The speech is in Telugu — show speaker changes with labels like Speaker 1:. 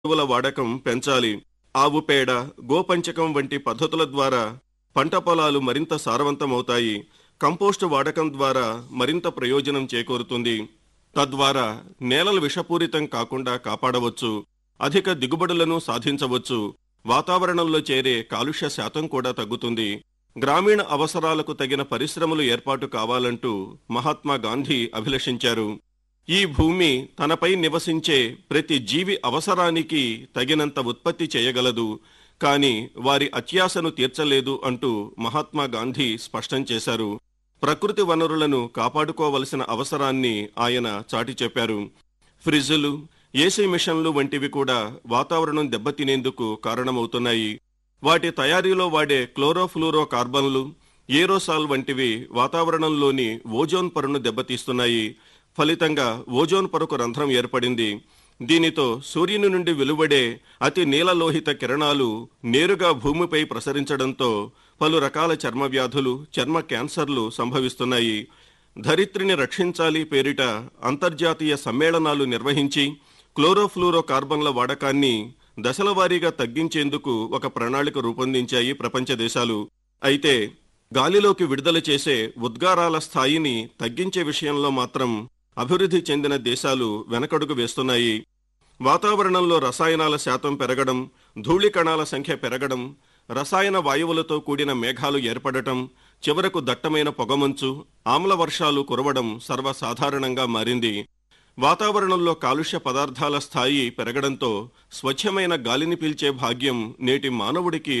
Speaker 1: ఎరువుల వాడకం పెంచాలి ఆవు పేడ గోపంచకం వంటి పద్ధతుల ద్వారా పంట పొలాలు మరింత సారవంతమవుతాయి కంపోస్టు వాడకం ద్వారా మరింత ప్రయోజనం చేకూరుతుంది తద్వారా నేలలు విషపూరితం కాకుండా కాపాడవచ్చు అధిక దిగుబడులను సాధించవచ్చు వాతావరణంలో చేరే కాలుష్య శాతం కూడా తగ్గుతుంది గ్రామీణ అవసరాలకు తగిన పరిశ్రమలు ఏర్పాటు కావాలంటూ మహాత్మా గాంధీ అభిలషించారు ఈ భూమి తనపై నివసించే ప్రతి జీవి అవసరానికి తగినంత ఉత్పత్తి చేయగలదు కాని వారి అత్యాశను తీర్చలేదు అంటూ మహాత్మా గాంధీ స్పష్టం చేశారు ప్రకృతి వనరులను కాపాడుకోవలసిన అవసరాన్ని ఆయన చాటి చెప్పారు ఫ్రిజ్లు ఏసీ మిషన్లు వంటివి కూడా వాతావరణం దెబ్బతినేందుకు కారణమవుతున్నాయి వాటి తయారీలో వాడే క్లోరోఫ్లూరో కార్బన్లు ఏరోసాల్ వంటివి వాతావరణంలోని ఓజోన్ పొరను దెబ్బతీస్తున్నాయి ఫలితంగా ఓజోన్ పొరకు రంధ్రం ఏర్పడింది దీనితో సూర్యుని నుండి వెలువడే అతి నీలలోహిత కిరణాలు నేరుగా భూమిపై ప్రసరించడంతో పలు రకాల చర్మ వ్యాధులు చర్మ క్యాన్సర్లు సంభవిస్తున్నాయి ధరిత్రిని రక్షించాలి పేరిట అంతర్జాతీయ సమ్మేళనాలు నిర్వహించి క్లోరోఫ్లూరో కార్బన్ల వాడకాన్ని దశలవారీగా తగ్గించేందుకు ఒక ప్రణాళిక రూపొందించాయి ప్రపంచ దేశాలు అయితే గాలిలోకి విడుదల చేసే ఉద్గారాల స్థాయిని తగ్గించే విషయంలో మాత్రం అభివృద్ధి చెందిన దేశాలు వెనకడుగు వేస్తున్నాయి వాతావరణంలో రసాయనాల శాతం పెరగడం ధూళి కణాల సంఖ్య పెరగడం రసాయన వాయువులతో కూడిన మేఘాలు ఏర్పడటం చివరకు దట్టమైన పొగమంచు ఆమ్ల వర్షాలు కురవడం సర్వసాధారణంగా మారింది వాతావరణంలో కాలుష్య పదార్థాల స్థాయి పెరగడంతో స్వచ్ఛమైన గాలిని పీల్చే భాగ్యం నేటి మానవుడికి